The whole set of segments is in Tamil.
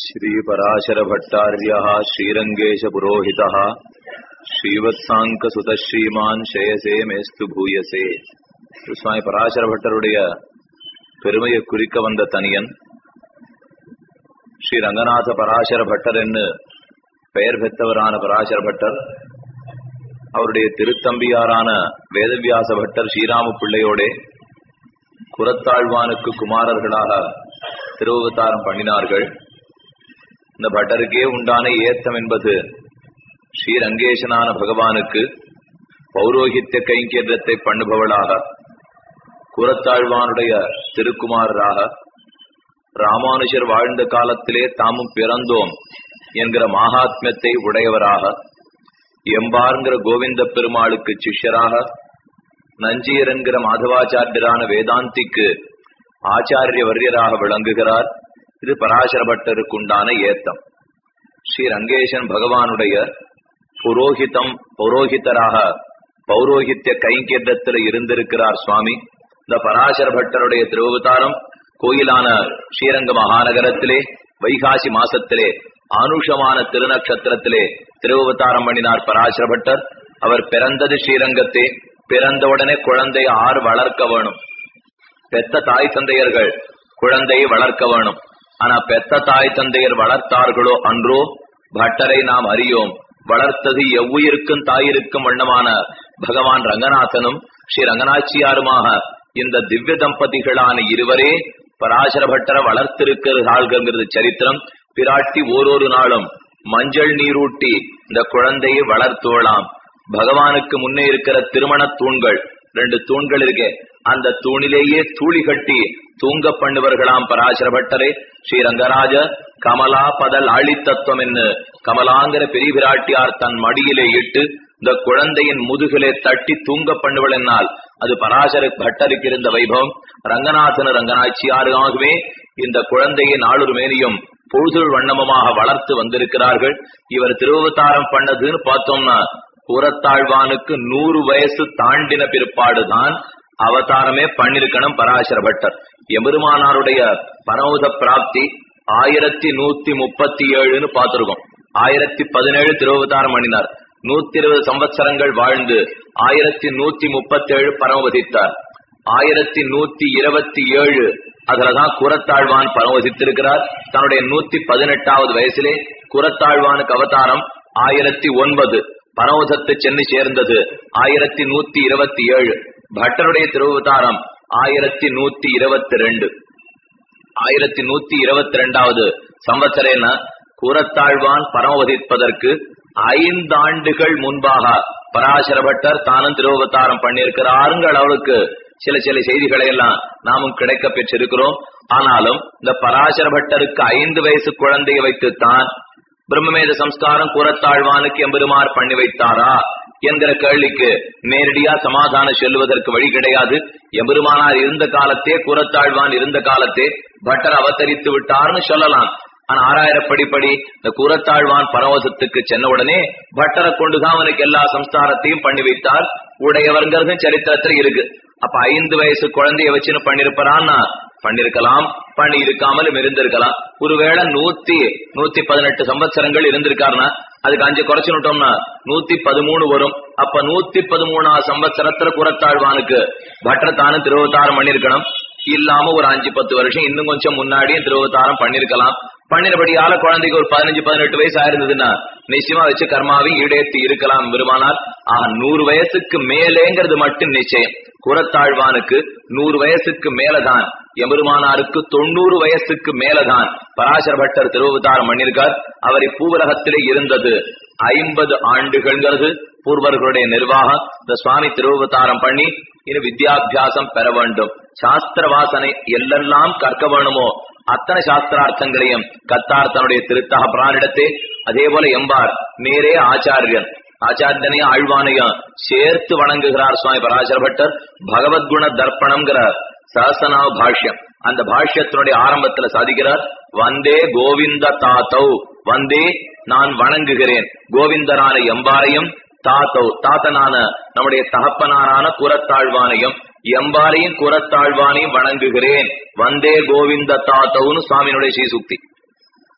श्रीपराशरभट्टार्यः श्रीरङ्गेशपुरोहितः ஸ்ரீவத்சாங்க சுதஸ்ரீமான் ஷேயசே மேஸ்து பூயசே சுவாமி பராசர பட்டருடைய பெருமையை குறிக்க வந்த தனியன் ஸ்ரீ ரங்கநாத பராசர பட்டர் என்று பெயர் பெற்றவரான பராசர பட்டர் அவருடைய திருத்தம்பியாரான வேதவியாச பட்டர் ஸ்ரீராம பிள்ளையோடே குரத்தாழ்வானுக்கு குமாரர்களாக திருவவதாரம் பண்ணினார்கள் இந்த பட்டருக்கே உண்டான ஏத்தம் என்பது ஸ்ரீரங்கேசனான பகவானுக்கு பௌரோகித்ய கைங்கரியத்தை பண்ணுபவளாக குரத்தாழ்வானுடைய திருக்குமாரராக ராமானுஜர் வாழ்ந்த காலத்திலே தாமும் பிறந்தோம் என்கிற மகாத்மியத்தை உடையவராக எம்பாருங்கிற கோவிந்த பெருமாளுக்கு சிஷ்யராக நஞ்சியர் என்கிற மாதவாச்சாரியரான வேதாந்திக்கு ஆச்சாரிய வரியராக விளங்குகிறார் இது பராசர பட்டருக்குண்டான ஏத்தம் ஸ்ரீ ரங்கேசன் பகவானுடைய புரோஹிதம் பௌரோஹிதராக பௌரோஹித்ய கைங்கரியத்தில் இருந்திருக்கிறார் சுவாமி இந்த பராசர பட்டருடைய திருவதாரம் கோயிலான ஸ்ரீரங்க மகாநகரத்திலே வைகாசி மாசத்திலே ஆனுஷமான திருநக்ஷத்திரத்திலே திருவதாரம் பண்ணினார் பராசர பட்டர் அவர் பிறந்தது ஸ்ரீரங்கத்தே பிறந்தவுடனே குழந்தை ஆறு வளர்க்க வேணும் பெத்த தாய் தந்தையர்கள் குழந்தையை வளர்க்க வேணும் ஆனா பெத்த தாய் தந்தையர் வளர்த்தார்களோ அன்றோ பட்டரை நாம் அறியோம் வளர்த்தது எவ்வுயிருக்கும் தாயிருக்கும் வண்ணமான பகவான் ரங்கநாதனும் ஸ்ரீ ரங்கநாச்சியாருமாக இந்த திவ்ய தம்பதிகளான இருவரே பராசர பட்டரை வளர்த்திருக்கிறார்கள் சரித்திரம் பிராட்டி ஓரொரு நாளும் மஞ்சள் நீரூட்டி இந்த குழந்தையை வளர்த்தோலாம் பகவானுக்கு முன்னே இருக்கிற திருமண தூண்கள் ரெண்டு தூண்கள் இருக்கே அந்த தூணிலேயே தூளி கட்டி தூங்க பண்ணுவர்களாம் பராசர பட்டரே ஸ்ரீ ரங்கராஜ கமலா பதல் ஆழித்தத்துவம் என்று கமலாங்கிற பெரிய பிராட்டியார் தன் மடியிலே இட்டு இந்த குழந்தையின் முதுகிலே தட்டி தூங்க பண்ணுவள் என்னால் அது பராசர பட்டருக்கு இருந்த வைபவம் ரங்கநாதன் ரங்கநாச்சியாருமாகவே இந்த குழந்தையை நாளொரு மேனியும் பொழுதுள் வண்ணமமாக வளர்த்து வந்திருக்கிறார்கள் இவர் திருவவதாரம் பண்ணதுன்னு பார்த்தோம்னா கூறத்தாழ்வானுக்கு நூறு வயசு தாண்டின பிற்பாடுதான் அவதாரமே பண்ணிருக்கணும் பராசர பட்டர் எபெருமானாருடைய பரமோத பிராப்தி ஆயிரத்தி நூத்தி முப்பத்தி ஏழுன்னு பார்த்திருக்கோம் ஆயிரத்தி பதினேழு திருவதாரம் பண்ணினார் நூத்தி இருபது சம்பத்சரங்கள் வாழ்ந்து ஆயிரத்தி நூத்தி முப்பத்தி ஏழு பரமவதித்தார் ஆயிரத்தி நூத்தி இருபத்தி ஏழு அதுலதான் குரத்தாழ்வான் பரமவதித்திருக்கிறார் தன்னுடைய நூத்தி பதினெட்டாவது வயசிலே குரத்தாழ்வானுக்கு அவதாரம் ஆயிரத்தி ஒன்பது பரமோதத்து சென்று சேர்ந்தது ஆயிரத்தி நூத்தி இருபத்தி ஏழு பட்டருடைய திருவதாரம் ஆயிரத்தி நூத்தி இருபத்தி ரெண்டு ஆயிரத்தி நூத்தி இருபத்தி ரெண்டாவது சம்பத்சரேன கூரத்தாழ்வான் பரமவதிப்பதற்கு ஐந்தாண்டுகள் முன்பாக பராசர பட்டர் தானும் திருவதாரம் பண்ணியிருக்கிறாருங்கள் அவளுக்கு சில சில செய்திகளை எல்லாம் நாமும் கிடைக்க பெற்றிருக்கிறோம் ஆனாலும் இந்த பராசர பட்டருக்கு ஐந்து வயசு குழந்தையை வைத்துத்தான் பிரம்மமேத சம்ஸ்காரம் கூறத்தாழ்வானுக்கு எம்பெருமார் பண்ணி வைத்தாரா என்கிற கேள்விக்கு நேரடியா சமாதானம் சொல்லுவதற்கு வழி கிடையாது எம்பெருமானார் இருந்த காலத்தே கூறத்தாழ்வான் இருந்த காலத்தே பட்டர் அவதரித்து விட்டார்னு சொல்லலாம் ஆனா ஆறாயிரப்படிப்படி இந்த கூறத்தாழ்வான் பரவசத்துக்கு சென்ன உடனே பட்டரை கொண்டுதான் அவனுக்கு எல்லா சம்ஸ்காரத்தையும் பண்ணி வைத்தார் உடையவர்ங்கிறது சரித்திரத்துல இருக்கு அப்ப ஐந்து வயசு குழந்தைய வச்சுன்னு பண்ணிருப்பாரான்னா பண்ணிருக்கலாம் பண்ணி இருக்காமலும் இருந்திருக்கலாம் ஒருவேளை நூத்தி நூத்தி பதினெட்டு சம்பத்சரங்கள் இருந்திருக்காருன்னா அதுக்கு அஞ்சு குறைச்சுட்டோம்னா நூத்தி பதிமூணு வரும் அப்ப நூத்தி பதிமூணாவது சம்பத்சரத்துல குரத்தாழ்வானுக்கு பட்டத்தானும் திருவத்தாரம் பண்ணிருக்கணும் இல்லாம ஒரு அஞ்சு பத்து வருஷம் இன்னும் கொஞ்சம் முன்னாடியும் திருவத்தாரம் பண்ணிருக்கலாம் பண்ணினபடியால குழந்தைக்கு ஒரு பதினஞ்சு பதினெட்டு வயசு ஆயிருந்ததுன்னா நிச்சயமா வச்சு கர்மாவை ஈடேற்றி இருக்கலாம் விரும்பினால் ஆஹ் நூறு வயசுக்கு மேலேங்கிறது மட்டும் நிச்சயம் குரத்தாழ்வானுக்கு நூறு வயசுக்கு மேலதான் எம்பெருமானாருக்கு தொண்ணூறு வயசுக்கு மேலதான் பராசர பட்டர் திருவதாரம் பண்ணிருக்கார் அவர் இப்பூவலகத்திலே இருந்தது ஐம்பது ஆண்டுகள்ங்கிறது பூர்வர்களுடைய நிர்வாகம் இந்த சுவாமி திருவதாரம் பண்ணி இனி வித்யாபியாசம் பெற வேண்டும் சாஸ்திர வாசனை எல்லெல்லாம் கற்க வேணுமோ அத்தனை சாஸ்திரார்த்தங்களையும் கத்தார் தன்னுடைய திருத்தக பிரானிடத்தே அதே போல எம்பார் நேரே ஆச்சாரியன் ஆச்சாரியனையும் ஆழ்வானையும் சேர்த்து வணங்குகிறார் சுவாமி பராசர பட்டர் பகவத்குண தர்ப்பணம்ங்கிற சஹசனாவ பாஷ்யம் அந்த பாஷ்யத்தினுடைய ஆரம்பத்துல சாதிக்கிறார் வந்தே கோவிந்த தாத்தௌ வந்தே நான் வணங்குகிறேன் கோவிந்தரான எம்பாரையும் தாத்தௌ தாத்தனான நம்முடைய தகப்பனாரான குரத்தாழ்வானையும் எம்பாரையும் குரத்தாழ்வானையும் வணங்குகிறேன் வந்தே கோவிந்த தாத்தௌன்னு சுவாமியினுடைய ஸ்ரீசுக்தி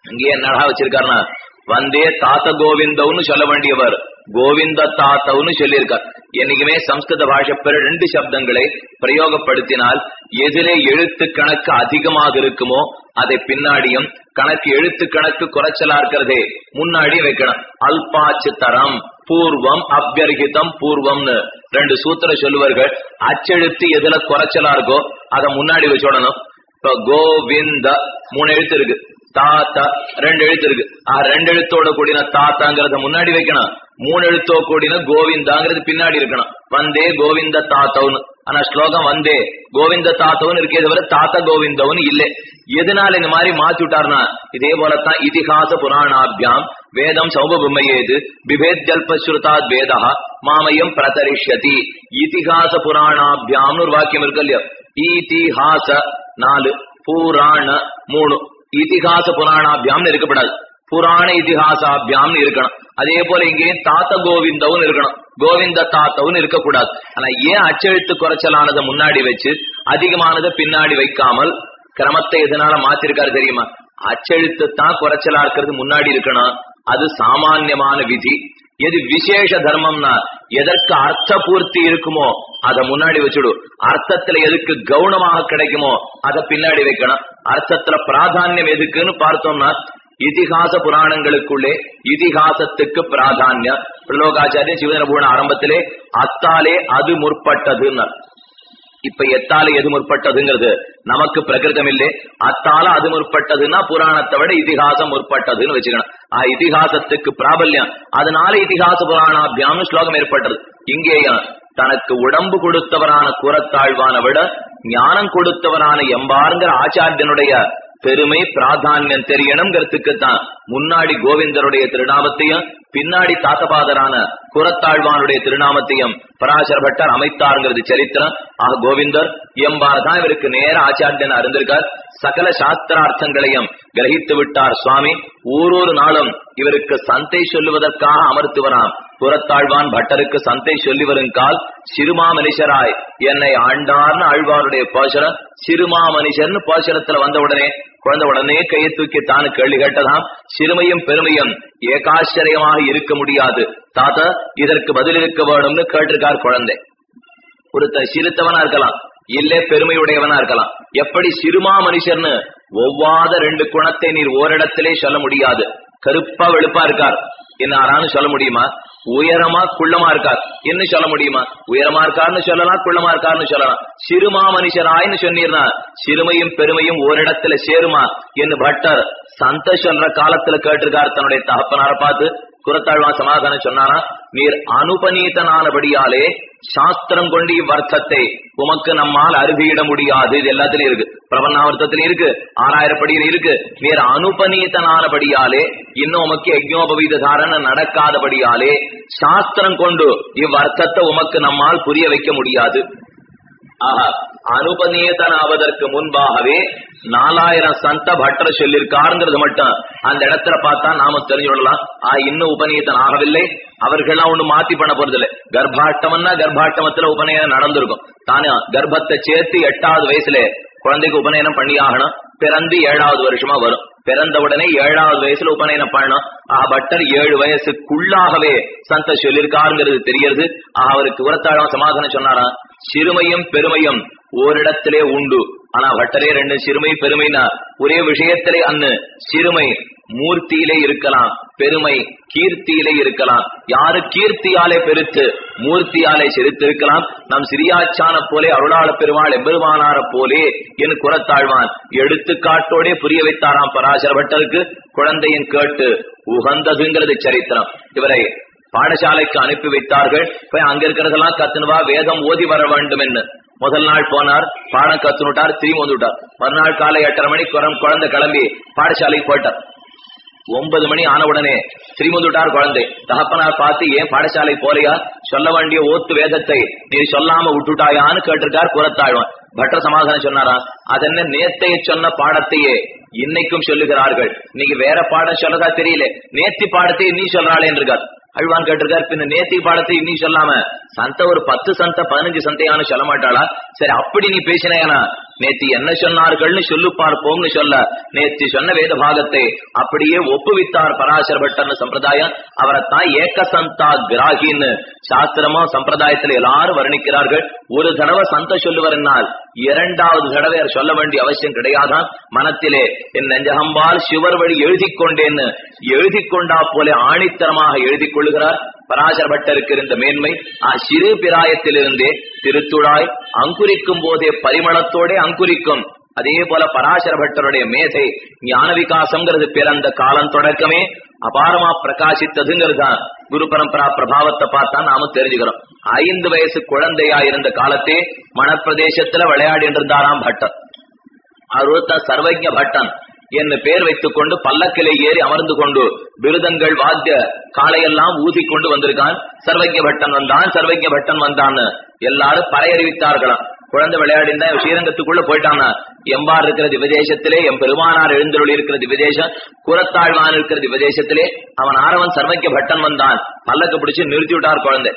இங்கே என்னடா வச்சிருக்காருன்னா வந்தே தாத்த கோவிந்தவ்னு சொல்ல வேண்டியவர் கோவிந்த தாத்தவ்னு சொல்லியிருக்கார் என்னைக்குமே சம்ஸ்கிருத பாஷை பிற ரெண்டு சப்தங்களை பிரயோகப்படுத்தினால் எதிலே எழுத்து கணக்கு அதிகமாக இருக்குமோ அதை பின்னாடியும் கணக்கு எழுத்து கணக்கு குறைச்சலா இருக்கிறதே முன்னாடி வைக்கணும் அல்பாச்சு தரம் பூர்வம் அபியர்கிதம் பூர்வம்னு ரெண்டு சூத்திர சொல்லுவார்கள் அச்செழுத்து எதுல குறைச்சலா இருக்கோ அதை முன்னாடி வச்சுடணும் இப்ப கோவிந்த மூணு எழுத்து இருக்கு தாத்தா ரெண்டு எழுத்து இருக்கு ஆ ரெண்டு எழுத்தோட கூடின தாத்தாங்கிறத முன்னாடி வைக்கணும் மூணு எழுத்தோ கூடின கோவிந்தாங்கிறது பின்னாடி இருக்கணும் வந்தே கோவிந்த தாத்தவன் ஆனா ஸ்லோகம் வந்தே கோவிந்த தாத்தவன் இருக்கே தவிர தாத்த கோவிந்தவன் இல்லை எதனால இந்த மாதிரி மாத்தி விட்டார்னா இதே போலத்தான் இதிகாச புராணாபியாம் வேதம் சௌபபும்மையேது பிபேத் ஜல்பஸ்ருதாத் வேதா மாமயம் பிரதரிஷ்யதி இதிகாச புராணாபியாம்னு ஒரு வாக்கியம் இருக்கு இல்லையா இதிஹாச நாலு புராண மூணு இதிகாச புராணாபியாம்னு இருக்கப்படாது புராண இதிகாசாபியாம்னு இருக்கணும் அதே போல இங்கேயும் தாத்த கோவிந்தவும் இருக்கணும் கோவிந்த தாத்தவும் இருக்கக்கூடாது ஆனா ஏன் அச்செழுத்து குறைச்சலானதை முன்னாடி வச்சு அதிகமானதை பின்னாடி வைக்காமல் கிரமத்தை எதனால மாத்திருக்காரு தெரியுமா அச்செழுத்து தான் குறைச்சலா இருக்கிறது முன்னாடி இருக்கணும் அது சாமான்யமான விதி எது விசேஷ தர்மம்னா எதற்கு அர்த்த பூர்த்தி இருக்குமோ அதை முன்னாடி வச்சுடு அர்த்தத்துல எதுக்கு கவுனமாக கிடைக்குமோ அதை பின்னாடி வைக்கணும் அர்த்தத்துல பிராதானியம் எதுக்குன்னு பார்த்தோம்னா இதிகாச புராணங்களுக்குள்ளே இதிகாசத்துக்கு பிராதானியம் பிரலோகாச்சாரிய சிவதனபூர்ண ஆரம்பத்திலே அத்தாலே அது முற்பட்டதுன்னு இப்ப எத்தால எது முற்பட்டதுங்கிறது நமக்கு பிரகிருதம் இல்லை அத்தால அது முற்பட்டதுன்னா புராணத்தை விட இதிகாசம் முற்பட்டதுன்னு வச்சுக்கணும் ஆ இதிகாசத்துக்கு பிராபல்யம் அதனால இதிகாச புராணாபியாம்னு ஸ்லோகம் ஏற்பட்டது இங்கேயும் தனக்கு உடம்பு கொடுத்தவரான கூறத்தாழ்வான விட ஞானம் கொடுத்தவரான எம்பாருங்கிற ஆச்சாரியனுடைய பெருமை பிராதானியம் தெரியணுங்கிறதுக்கு தான் முன்னாடி கோவிந்தருடைய திருநாமத்தையும் பின்னாடி தாத்தபாதரான குரத்தாழ்வானுடைய திருநாமத்தையும் பராசர பட்டர் அமைத்தாருங்கிறது சரித்திரம் ஆக கோவிந்தர் எம்பார் தான் இவருக்கு நேர ஆச்சாரியன் அறிந்திருக்கார் சகல சாஸ்திரார்த்தங்களையும் கிரகித்து விட்டார் சுவாமி ஓரொரு நாளும் இவருக்கு சந்தை சொல்லுவதற்காக அமர்த்துவராம் புறத்தாழ்வான் பட்டருக்கு சந்தை சொல்லி வருங்கால் சிறுமா மனுஷராய் என்னை ஆண்டார்னு ஆழ்வாருடைய பாசனம் சிறுமா மனுஷர்னு பாசனத்துல வந்த உடனே குழந்தை உடனே கையை தூக்கி தானு கேள்வி கேட்டதாம் சிறுமையும் பெருமையும் ஏகாச்சரியமாக இருக்க முடியாது தாத்தா இதற்கு பதில் இருக்க வேணும்னு கேட்டிருக்கார் குழந்தை ஒருத்தன் சிறுத்தவனா இருக்கலாம் இல்ல பெருமையுடையவனா இருக்கலாம் எப்படி சிறுமா மனுஷர்னு ஒவ்வாத ரெண்டு குணத்தை நீர் ஓரிடத்திலே சொல்ல முடியாது கருப்பா வெளுப்பா இருக்கார் என்னாரான்னு சொல்ல முடியுமா உயரமா குள்ளமா இருக்கார் என்ன சொல்ல முடியுமா உயரமா இருக்காருன்னு சொல்லலாம் குள்ளமா இருக்காருன்னு சொல்லலாம் சிறுமா மனுஷராய்னு சொன்னீர்னா சிறுமையும் பெருமையும் ஓரிடத்துல சேருமா என்று பட்டர் சந்த சொல்ற காலத்துல கேட்டிருக்கார் தன்னுடைய தகப்பனார பார்த்து குரத்தாழ்வான் சமாதானம் சொன்னாரா நீர் அனுபநீதனானபடியாலே சாஸ்திரம் கொண்டு இவ்வர்த்தத்தை உமக்கு நம்மால் அருகிட முடியாது இது எல்லாத்திலும் இருக்கு பிரபன்னாவர்த்தத்திலும் இருக்கு ஆறாயிரப்படியில இருக்கு நீர் அனுபநீதனானபடியாலே இன்னும் உமக்கு யஜ்னோபவீத தாரண நடக்காதபடியாலே சாஸ்திரம் கொண்டு இவ்வர்த்தத்தை உமக்கு நம்மால் புரிய வைக்க முடியாது ஆஹா அனுபநீதனாவதற்கு முன்பாகவே நாலாயிரம் சந்த பட்டர் சொல்லியிருக்காருங்கிறது மட்டும் அந்த இடத்துல பார்த்தா நாம தெரிஞ்சு விடலாம் ஆ இன்னும் உபநீதன் ஆகவில்லை அவர்கள்லாம் ஒண்ணு மாத்தி பண்ண போறது இல்லை கர்ப்பாட்டமம்னா கர்ப்பாட்டமத்துல உபநயனம் நடந்திருக்கும் தானே கர்ப்பத்தை சேர்த்து எட்டாவது வயசுல குழந்தைக்கு உபநயனம் பண்ணி ஆகணும் பிறந்து ஏழாவது வருஷமா வரும் பிறந்த உடனே ஏழாவது வயசுல உபநயனம் பண்ணணும் ஆஹ் பட்டர் ஏழு வயசுக்குள்ளாகவே சந்த சொல்லியிருக்காருங்கிறது தெரியறது ஆஹ் அவருக்கு உரத்தாழம் சமாதானம் சொன்னாராம் சிறுமையும் பெருமையும் ஓரிடத்திலே உண்டு ஆனா வட்டரே ரெண்டு சிறுமை பெருமைனா ஒரே விஷயத்திலே அன்னு சிறுமை மூர்த்தியிலே இருக்கலாம் பெருமை கீர்த்தியிலே இருக்கலாம் யாரு கீர்த்தியாலே பெருத்து மூர்த்தியாலே செலுத்திருக்கலாம் நம் சிறியாச்சான போலே அருளாள பெருமாள் எம்பெருமானார போலே என் குரத்தாழ்வான் எடுத்துக்காட்டோடே புரிய வைத்தாராம் பராசர பட்டருக்கு குழந்தையின் கேட்டு உகந்ததுங்கிறது சரித்திரம் இவரை பாடசாலைக்கு அனுப்பி வைத்தார்கள் போய் அங்க இருக்கிறதெல்லாம் கத்துனுவா வேதம் ஓதி வர வேண்டும் என்று முதல் நாள் போனார் பாடம் கத்துனுட்டார் திரும்பி வந்துட்டார் மறுநாள் காலை எட்டரை மணிக்கு குரம் குழந்தை கிளம்பி பாடசாலைக்கு போயிட்டார் ஒன்பது மணி ஆன உடனே திரும்பந்துட்டார் குழந்தை தகப்பனார் பார்த்து ஏன் பாடசாலை போலையா சொல்ல வேண்டிய ஓத்து வேதத்தை நீ சொல்லாம விட்டுட்டாயான்னு கேட்டிருக்கார் புறத்தாழ்வான் பட்டர் சமாதானம் சொன்னாரா அதென்ன நேத்தைய சொன்ன பாடத்தையே இன்னைக்கும் சொல்லுகிறார்கள் நீங்க வேற பாடம் சொல்லதா தெரியல நேத்தி பாடத்தை நீ சொல்றாளே இருக்கார் அழ்வான் கேட்டிருக்கார் பின்ன நேத்தி பாடத்தை இன்னும் சொல்லாம சந்த ஒரு பத்து சந்த பதினஞ்சு சந்தையானு சொல்ல மாட்டாளா சரி அப்படி நீ பேசினேனா நேத்தி என்ன சொன்னார்கள்னு சொல்லு பார்ப்போம்னு சொல்ல நேத்தி சொன்ன வேத பாகத்தை அப்படியே ஒப்புவித்தார் பராசர பட்டர்னு சம்பிரதாயம் அவரைத்தான் ஏகசந்தா கிராகின்னு சாஸ்திரமா சம்பிரதாயத்துல எல்லாரும் வர்ணிக்கிறார்கள் ஒரு தடவை சந்த சொல்லுவரனால் இரண்டாவது தடவை அவர் சொல்ல வேண்டிய அவசியம் கிடையாதான் மனத்திலே என் நெஞ்சகம்பால் சிவர் வழி எழுதி கொண்டேன்னு எழுதி கொண்டா போல ஆணித்தரமாக எழுதி கொள்ளுகிறார் பராசர பட்டருக்கு இருந்த மேன்மை ஆ சிறு பிராயத்திலிருந்தே திருத்துழாய் அங்குரிக்கும் போதே பரிமளத்தோடே அங்குரிக்கும் அதே போல பராசர பட்டருடைய மேதை ஞான விகாசம்ங்கிறது பிறந்த காலம் தொடக்கமே அபாரமா பிரகாசித்ததுங்கிறது தான் குரு பரம்பரா பிரபாவத்தை பார்த்தா நாம தெரிஞ்சுக்கிறோம் ஐந்து வயசு குழந்தையா இருந்த காலத்தே மணப்பிரதேசத்துல விளையாடிட்டு இருந்தாராம் பட்டர் அவர் சர்வஜ பட்டன் என்று பேர் வைத்துக் கொண்டு பல்லக்கிலே ஏறி அமர்ந்து கொண்டு விருதங்கள் வாத்திய காளையெல்லாம் ஊதி கொண்டு வந்திருக்கான் சர்வஜ பட்டன் வந்தான் சர்வஜ பட்டன் வந்தான்னு எல்லாரும் பறையறிவித்தார்களாம் குழந்தை விளையாடிந்தா ஸ்ரீரங்கத்துக்குள்ள போயிட்டானா எம்பார் இருக்கிற திவதேசத்திலே எம் பெருமானார் எழுந்தருள் இருக்கிற திவதேசம் குரத்தாழ்வான் இருக்கிற திவதேசத்திலே அவன் ஆரவன் சர்வஜ பட்டன் வந்தான் பல்லக்கு பிடிச்சு நிறுத்தி விட்டார் குழந்தை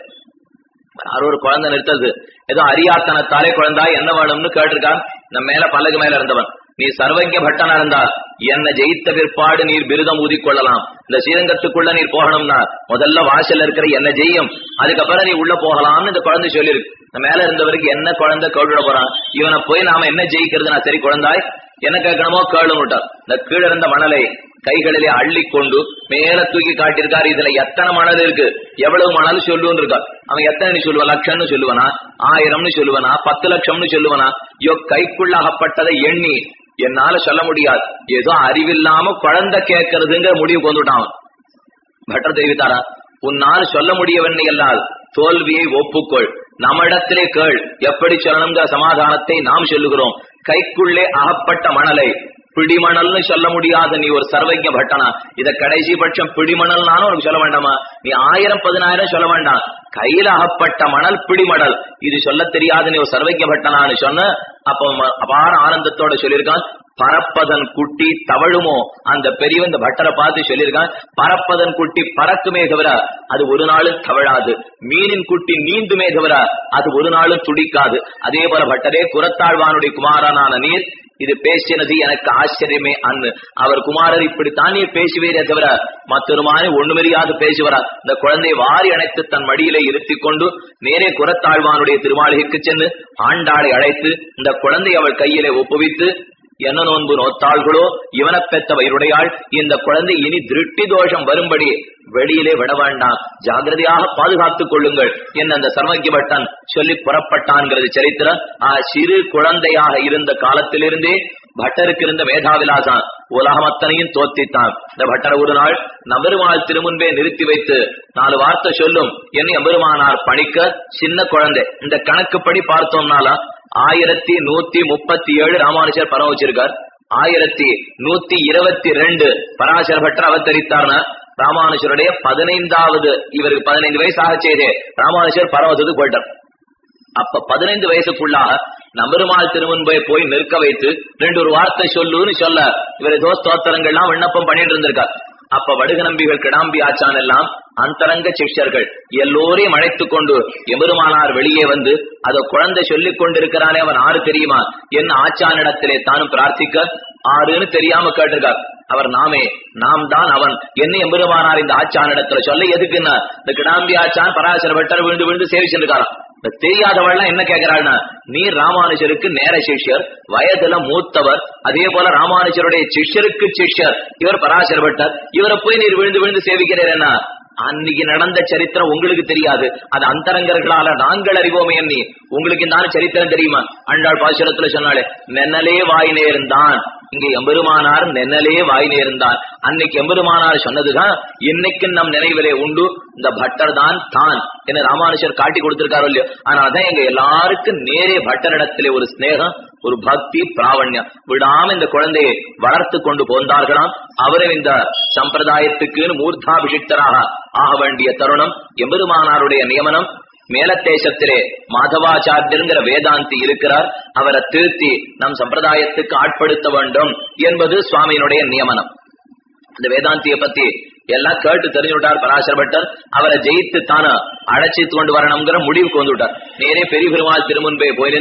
யாரோ ஒரு குழந்தை நிறுத்தது ஏதோ அரியாத்தனத்தாலே குழந்தா என்ன வேணும்னு கேட்டிருக்கான் நம்ம மேல பல்லக்கு மேல இருந்தவன் நீ சர்வஜ பட்டனா இருந்தா என்ன ஜெயித்த பிற்பாடு நீர் பிருதம் ஊதிக்கொள்ளலாம் இந்த ஸ்ரீரங்கத்துக்குள்ள நீர் போகணும்னா முதல்ல வாசல்ல இருக்கிற என்ன ஜெய்யும் அதுக்கப்புறம் நீ உள்ள போகலாம்னு இந்த குழந்தை சொல்லியிருக்கு இந்த மேல இருந்தவருக்கு என்ன குழந்தை கழுவிட போறான் இவனை போய் நாம என்ன ஜெயிக்கிறது நான் சரி குழந்தாய் என்ன கேட்கணுமோ கேளும் விட்டார் இந்த கீழ இருந்த மணலை கைகளிலே அள்ளி கொண்டு மேல தூக்கி காட்டியிருக்காரு இதுல எத்தனை மணல் இருக்கு எவ்வளவு மணல் சொல்லுன்னு இருக்கா அவன் எத்தனை நீ சொல்லுவான் லட்சம்னு சொல்லுவனா ஆயிரம்னு சொல்லுவனா பத்து லட்சம்னு சொல்லுவனா ஐயோ கைக்குள்ள அகப்பட்டதை எண்ணி என்னால சொல்ல முடியாது ஏதோ அறிவில்லாம குழந்தை கேட்கறதுங்கிற முடிவு கொண்டுட்டான் அவன். பட்டர் தெரிவித்தாரா உன்னால் சொல்ல முடியவில்லை எல்லால் தோல்வியை ஒப்புக்கொள் நம்மிடத்திலே கேள் எப்படி சொல்லணுங்கிற சமாதானத்தை நாம் சொல்லுகிறோம் கைக்குள்ளே அகப்பட்ட மணலை பிடிமணல்னு சொல்ல முடியாத நீ ஒரு சர்வஜ பட்டனா இத கடைசி பட்சம் பிடிமணல்னாலும் உனக்கு சொல்ல வேண்டாமா நீ ஆயிரம் பதினாயிரம் சொல்ல வேண்டாம் கையில அகப்பட்ட மணல் பிடிமணல் இது சொல்ல தெரியாத நீ ஒரு சர்வஜ பட்டனான்னு சொன்ன அப்ப ம- அபார ஆனந்தத்தோட சொல்லியிருக்கான் பறப்பதன் குட்டி தவழுமோ அந்த பெரியவன் இந்த பட்டரை பார்த்து சொல்லியிருக்கான் பறப்பதன் குட்டி பறக்குமே தவிர அது ஒரு நாளும் தவழாது மீனின் குட்டி நீந்துமே தவிர அது ஒரு நாளும் துடிக்காது அதே போல பட்டரே குரத்தாழ்வானுடைய குமாரனான நீர் இது பேசினது எனக்கு ஆச்சரியமே அன்னு அவர் குமாரர் இப்படித்தான் நீ பேசுவீரே தவிர மற்றொரு மாதிரி ஒண்ணுமறியாது பேசுவரா இந்த குழந்தையை வாரி அணைத்து தன் மடியிலே இருத்திக் கொண்டு நேரே குரத்தாழ்வானுடைய திருமாளிகைக்கு சென்று ஆண்டாளை அழைத்து இந்த குழந்தை அவள் கையிலே ஒப்புவித்து என்ன நோன்பு நோத்தாள்களோ இவன பெத்த வயிறுடையாள் இந்த குழந்தை இனி திருஷ்டி தோஷம் வரும்படி வெளியிலே விட வேண்டாம் ஜாகிரதையாக பாதுகாத்துக் கொள்ளுங்கள் என்ன அந்த சர்வஜ பட்டன் சொல்லி புறப்பட்டான்கிறது சரித்திரம் ஆ சிறு குழந்தையாக இருந்த காலத்திலிருந்தே பட்டருக்கு இருந்த மேதாவிலாசம் உலகமத்தனையும் தோத்தித்தான் இந்த பட்டர் ஒரு நாள் நபெருமாள் திருமுன்பே நிறுத்தி வைத்து நாலு வார்த்தை சொல்லும் என்ன எம்பெருமானார் பணிக்க சின்ன குழந்தை இந்த கணக்குப்படி பார்த்தோம்னால ஆயிரத்தி நூத்தி முப்பத்தி ஏழு ராமானுஜர் பரவ வச்சிருக்கார் ஆயிரத்தி நூத்தி இருபத்தி ரெண்டு பராசர பட்டர் அவதரித்தார்னா ராமானுஜருடைய பதினைந்தாவது இவருக்கு பதினைந்து வயசு ஆக செய்தே ராமானுஜர் பரவத்துக்கு போயிட்டார் அப்ப பதினைந்து வயசுக்குள்ளாக நம்பெருமாள் திருமுன்பை போய் நிற்க வைத்து ரெண்டு ஒரு வார்த்தை சொல்லுன்னு சொல்ல இவர் ஏதோ ஸ்தோத்திரங்கள்லாம் விண்ணப்பம் பண்ணிட்டு இருந்திருக்கார் அப்ப வடுக நம்பிகள் கிடாம்பி ஆச்சான் எல்லாம் அந்தரங்க சிஷ்யர்கள் எல்லோரையும் அழைத்துக் கொண்டு எம்பெருமானார் வெளியே வந்து அத குழந்தை சொல்லிக் கொண்டிருக்கிறானே அவன் ஆறு தெரியுமா என் ஆச்சானிடத்திலே தானும் பிரார்த்திக்க ஆறுன்னு தெரியாம கேட்டிருக்கார் அவர் நாமே நாம் தான் அவன் என்ன எம்பெருமானார் இந்த ஆச்சானிடத்துல சொல்ல எதுக்குன்னா இந்த கிடாம்பி ஆச்சான் பராசர பட்டர் விழுந்து விழுந்து சேவிச்சிருக்காராம் இந்த தெரியாதவள்லாம் என்ன கேட்கிறாள்னா நீர் ராமானுஜருக்கு நேர சிஷ்யர் வயதுல மூத்தவர் அதே போல ராமானுஜருடைய சிஷ்யருக்கு சிஷ்யர் இவர் பராசர பட்டர் இவரை போய் நீர் விழுந்து விழுந்து சேவிக்கிறீர் என்ன அன்னைக்கு நடந்த சரித்திரம் உங்களுக்கு தெரியாது அது அந்தரங்கர்களால நாங்கள் அறிவோமே எண்ணி உங்களுக்கு இந்த சரித்திரம் தெரியுமா அண்டாள் பாசுரத்துல சொன்னாலே நென்னலே வாய் நேர்ந்தான் இங்க எம்பெருமானார் நென்னலே வாய் நேர்ந்தான் அன்னைக்கு எம்பெருமானார் சொன்னதுதான் இன்னைக்கு நம் நினைவிலே உண்டு இந்த பட்டர் தான் தான் என ராமானுஷர் காட்டி கொடுத்திருக்காரோ இல்லையோ ஆனா அதான் எங்க எல்லாருக்கும் நேரே பட்டரிடத்திலே ஒரு ஸ்நேகம் ஒரு பக்தி பிராவண்யம் விடாம இந்த குழந்தையை வளர்த்து கொண்டு போந்தார்களாம் அவரும் இந்த சம்பிரதாயத்துக்குன்னு மூர்த்தாபிஷிக்தராக ஆக வேண்டிய தருணம் எம்பெருமானாருடைய நியமனம் மேலத்தேசத்திலே மாதவாச்சாரியங்கிற வேதாந்தி இருக்கிறார் அவரை திருத்தி நம் சம்பிரதாயத்துக்கு ஆட்படுத்த வேண்டும் என்பது சுவாமியினுடைய நியமனம் இந்த வேதாந்தியை பத்தி எல்லாம் கேட்டு தெரிஞ்சு விட்டார் பராசர பட்டர் அவரை ஜெயித்து தான அழைச்சிட்டு கொண்டு வரணுங்கிற முடிவுக்கு வந்து விட்டார் நேரே பெரிய பெருமாள் திருமுன்பே போய் நின்று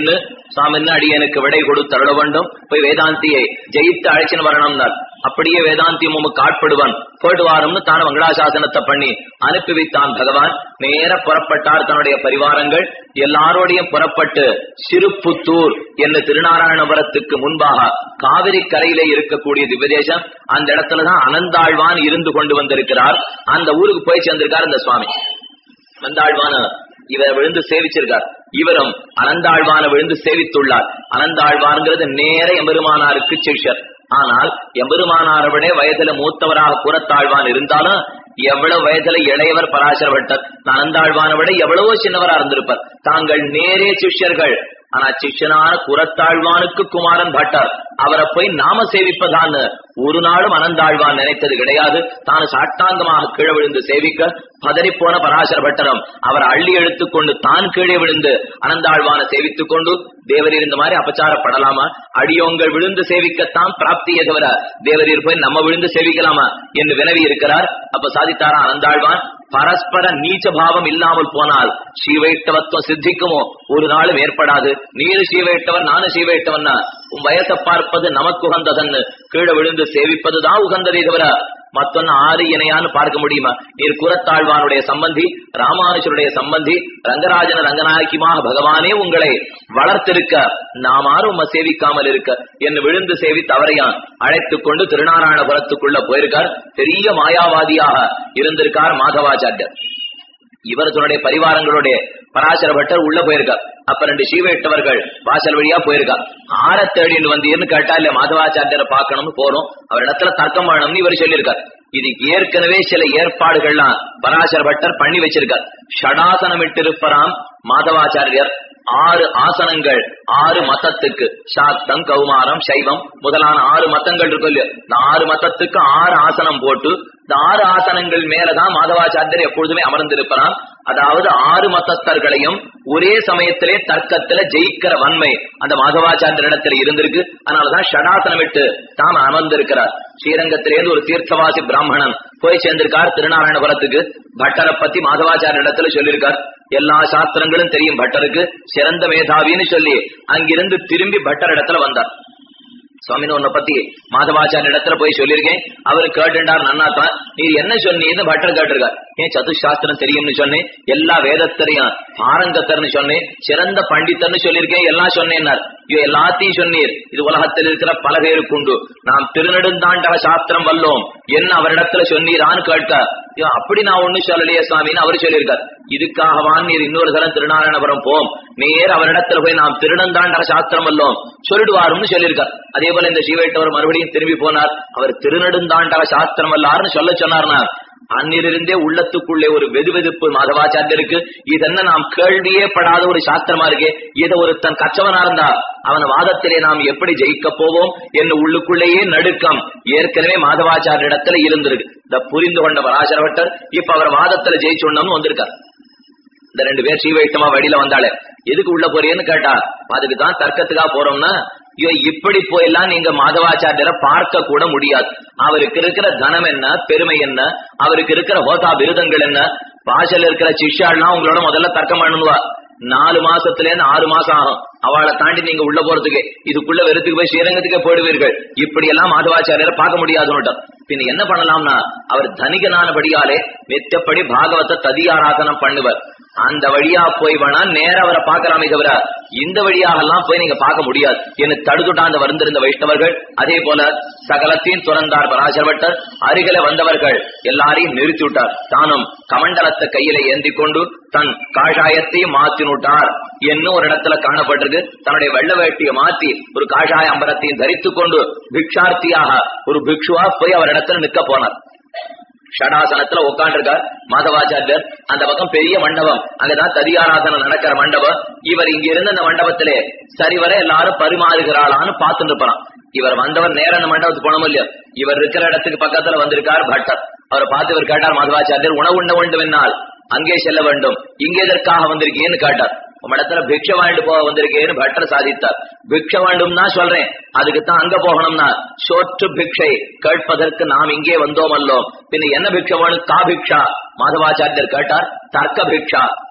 சுவாமின்னு அடியனுக்கு விடை கொடுத்தருள வேண்டும் போய் வேதாந்தியை ஜெயித்து அழைச்சின்னு வரணும்னார் அப்படியே வேதாந்தி உமக்கு ஆட்படுவான் போயிட்டு வாரும்னு தான மங்களாசாசனத்தை பண்ணி அனுப்பி வைத்தான் பகவான் நேர புறப்பட்டார் தன்னுடைய பரிவாரங்கள் எல்லாரோடையும் புறப்பட்டு சிறுப்புத்தூர் என்ன திருநாராயணபுரத்துக்கு முன்பாக காவிரி கரையிலே இருக்கக்கூடிய திவ்யதேசம் அந்த இடத்துலதான் அனந்தாழ்வான் இருந்து கொண்டு வந்திருக்கிறார் அந்த ஊருக்கு போய் சேர்ந்திருக்கார் இந்த சுவாமி அனந்தாழ்வான இவர் விழுந்து சேவிச்சிருக்கார் இவரும் அனந்தாழ்வான விழுந்து சேவித்துள்ளார் அனந்தாழ்வான்ங்கிறது நேர எம்பெருமானாருக்கு சிஷ்யர் ஆனால் எம்பெருமானாரை விட வயதுல மூத்தவராக கூறத்தாழ்வான் இருந்தாலும் எவ்வளவு வயதுல இளையவர் பராசர பட்டர் அனந்தாழ்வான விட எவ்வளவோ சின்னவரா இருந்திருப்பார் தாங்கள் நேரே சிஷ்யர்கள் ஆனா சிஷ்யனான குரத்தாழ்வானுக்கு குமாரன் பட்டர் அவரை போய் நாம சேவிப்பதான்னு ஒரு நாளும் அனந்தாழ்வான் நினைத்தது கிடையாது தான் சாட்டாங்கமாக கீழே விழுந்து சேவிக்க பதறிப்போன பராசர பட்டரம் அவர் அள்ளி எடுத்துக்கொண்டு தான் கீழே விழுந்து அனந்தாழ்வான சேவித்துக் கொண்டு தேவரீர் இந்த மாதிரி அபச்சாரப்படலாமா அடியோங்கள் விழுந்து சேவிக்கத்தான் பிராப்தியே தவிர தேவரீர் போய் நம்ம விழுந்து சேவிக்கலாமா என்று வினவி இருக்கிறார் அப்ப சாதித்தாரா அனந்தாழ்வான் பரஸ்பர நீச்ச பாவம் இல்லாமல் போனால் ஸ்ரீவைட்டவத்துவம் சித்திக்குமோ ஒரு நாளும் ஏற்படாது நீரு ஸ்ரீவைட்டவன் நானும் ஸ்ரீவைட்டவன்னா உன் வயசை பார்ப்பது நமக்கு உகந்ததன்னு கீழே விழுந்து சேவிப்பதுதான் உகந்ததே தவிர மத்தொன்னு ஆறு இணையான்னு பார்க்க முடியுமா நீர் குரத்தாழ்வானுடைய சம்பந்தி ராமானுஜருடைய சம்பந்தி ரங்கராஜன ரங்கநாயகிமாக பகவானே உங்களை வளர்த்திருக்க நாமாரும் உம்மை சேவிக்காமல் இருக்க என்று விழுந்து சேவி தவறையான் அழைத்துக் கொண்டு திருநாராயணபுரத்துக்குள்ள போயிருக்கார் பெரிய மாயாவாதியாக இருந்திருக்கார் மாதவாச்சாரியர் இவர் தன்னுடைய பரிவாரங்களுடைய பராசர பட்டர் உள்ள போயிருக்கார் அப்ப ரெண்டு சீவேட்டவர்கள் வாசல் வழியா போயிருக்கா ஆற தேடின்னு வந்தீர்னு கேட்டா இல்ல மாதவாச்சாரியரை பார்க்கணும்னு போறோம் அவர் இடத்துல தர்க்கம் பண்ணணும்னு இவர் சொல்லியிருக்கார் இது ஏற்கனவே சில ஏற்பாடுகள்லாம் பராசர பட்டர் பண்ணி வச்சிருக்கார் ஷடாசனம் இட்டிருப்பராம் மாதவாச்சாரியர் ஆறு ஆசனங்கள் ஆறு மதத்துக்கு சாக்தம் கௌமாரம் சைவம் முதலான ஆறு மதங்கள் இருக்கும் இல்லையா இந்த ஆறு மதத்துக்கு ஆறு ஆசனம் போட்டு இந்த ஆறு ஆசனங்கள் மேலதான் மாதவாச்சாரியர் எப்பொழுதுமே அமர்ந்திருப்பறான் அதாவது ஆறு மதஸ்தர்களையும் ஒரே சமயத்திலே தர்க்கத்துல ஜெயிக்கிற வன்மை அந்த மாதவாச்சாரியர் இடத்துல இருந்திருக்கு அதனாலதான் ஷடாசனம் விட்டு தாம் அமர்ந்திருக்கிறார் ஸ்ரீரங்கத்திலேருந்து ஒரு தீர்த்தவாசி பிராமணன் போய் சேர்ந்திருக்கார் திருநாராயணபுரத்துக்கு பட்டரை பத்தி மாதவாச்சாரிய இடத்துல சொல்லியிருக்கார் எல்லா சாஸ்திரங்களும் தெரியும் பட்டருக்கு சிறந்த மேதாவின்னு சொல்லி அங்கிருந்து திரும்பி பட்டர் இடத்துல வந்தார் சுவாமின்னு உன்னை பத்தி மாதவாச்சாரிய இடத்துல போய் சொல்லியிருக்கேன் அவரு கேட்டுண்டார் நன்னாத்தான் நீர் என்ன சொன்னீன்னு பட்டர் கேட்டிருக்கார் ஏன் சதுசாஸ்திரம் தெரியும்னு சொன்னேன் எல்லா வேதத்திலையும் பாரங்கத்தர்னு சொன்னேன் சிறந்த பண்டிதர்னு சொல்லியிருக்கேன் எல்லாம் சொன்னேன்னார் ஐயோ எல்லாத்தையும் சொன்னீர் இது உலகத்தில் இருக்கிற பல பேருக்கு உண்டு நாம் திருநெடுந்தாண்டக சாஸ்திரம் வல்லோம் என்ன அவரிடத்துல சொன்னீரான்னு கேட்க ஐயோ அப்படி நான் ஒண்ணு சொல்லலையே சுவாமின்னு அவர் சொல்லியிருக்கார் இதுக்காகவான் நீர் இன்னொரு தரம் திருநாராயணபுரம் போம் நேர் அவரிடத்துல போய் நாம் திருநந்தாண்டக சாஸ்திரம் வல்லோம் சொல்லிடுவாருன்னு சொல்லியிருக்கார் அதே போல இந்த சீவேட்டவர் மறுபடியும் திரும்பி போனார் அவர் திருநெடுந்தாண்டக சாஸ்திரம் வல்லாருன்னு சொல்ல சொன்னார்னா அந்நிலிருந்தே உள்ளத்துக்குள்ளே ஒரு வெதுவெதுப்பு மாதவாச்சாரியருக்கு இதென்ன நாம் கேள்வியே படாத ஒரு சாஸ்திரமா இருக்கே இதை ஒருத்தன் கச்சவனா இருந்தா அவன் வாதத்திலே நாம் எப்படி ஜெயிக்க போவோம் என்று உள்ளுக்குள்ளேயே நடுக்கம் ஏற்கனவே மாதவாச்சாரிய இடத்துல இருந்திருக்கு இந்த புரிந்து கொண்ட பராசரவட்டர் இப்ப அவர் வாதத்துல ஜெயிச்சோன்னு வந்திருக்கார் இந்த ரெண்டு பேர் ஸ்ரீவைஷ்ணவா வழியில வந்தாளே எதுக்கு உள்ள போறீன்னு கேட்டா அதுக்கு தான் தர்க்கத்துக்காக போறோம்னா ஐயோ இப்படி போயெல்லாம் நீங்க மாதவாச்சாரியரை பார்க்க கூட முடியாது அவருக்கு இருக்கிற தனம் என்ன பெருமை என்ன அவருக்கு இருக்கிற ஹோதா விருதங்கள் என்ன பாஷல இருக்கிற சிஷ்யாள்லாம் உங்களோட முதல்ல தர்க்கம் பண்ணுவா நாலு மாசத்துல இருந்து ஆறு மாசம் ஆகும் அவளை தாண்டி நீங்க உள்ள போறதுக்கு இதுக்குள்ள வெறுத்துக்கு போய் ஸ்ரீரங்கத்துக்கே போயிடுவீர்கள் இப்படி எல்லாம் மாதவாச்சாரியரை பார்க்க முடியாதுன்னு பின்ன என்ன பண்ணலாம்னா அவர் தனிகனானபடியாலே மெத்தப்படி பாகவத ததியாராதனம் பண்ணுவர் அந்த வழியா போய் வேணா நேர அவரை பார்க்கலாமே தவிர இந்த வழியாகலாம் போய் நீங்க பார்க்க முடியாது என்று தடுத்துட்டாண்டு வந்திருந்த வைஷ்ணவர்கள் அதே போல சகலத்தையும் துறந்தார் பராசரவட்டர் அருகில வந்தவர்கள் எல்லாரையும் நிறுத்தி விட்டார் தானும் கமண்டலத்தை கையில ஏந்தி கொண்டு தன் காஷாயத்தையும் மாற்றினுட்டார் என்னும் ஒரு இடத்துல காணப்பட்டிருக்கு தன்னுடைய வெள்ள வேட்டியை மாற்றி ஒரு காஷாய அம்பரத்தையும் தரித்துக் கொண்டு பிக்ஷார்த்தியாக ஒரு பிக்ஷுவா போய் அவர் இடத்துல நிக்க போனார் ஷடாசனத்துல உட்காண்டிருக்கார் மாதவாச்சாரியர் அந்த பக்கம் பெரிய மண்டபம் அங்கதான் ததியாராசனம் நடக்கிற மண்டபம் இவர் இங்க இருந்த அந்த மண்டபத்திலே சரிவர எல்லாரும் பரிமாறுகிறாளான்னு பார்த்துட்டு இருப்பான் இவர் வந்தவர் நேர அந்த மண்டபத்துக்கு போனோம் இல்லையா இவர் இருக்கிற இடத்துக்கு பக்கத்துல வந்திருக்கார் பட்டர் அவரை பார்த்து இவர் கேட்டார் மாதவாச்சாரியர் உணவு உண்ண வேண்டும் என்னால் அங்கே செல்ல வேண்டும் இங்கே எதற்காக வந்திருக்கேன்னு கேட்டார் உங்க இடத்துல பிக்ஷ வாங்கிட்டு போக வந்திருக்கேன்னு பட்டர் சாதித்தார் பிக்ஷ வேண்டும் தான் சொல்றேன் அதுக்கு தான் அங்க போகணும்னா சோற்று பிக்ஷை கேட்பதற்கு நாம் இங்கே வந்தோம் அல்லோம் பின்ன என்ன பிக்ஷ வேணும் கா பிக்ஷா மாதவாச்சாரியர் கேட்டார் தர்க்க பிக்ஷா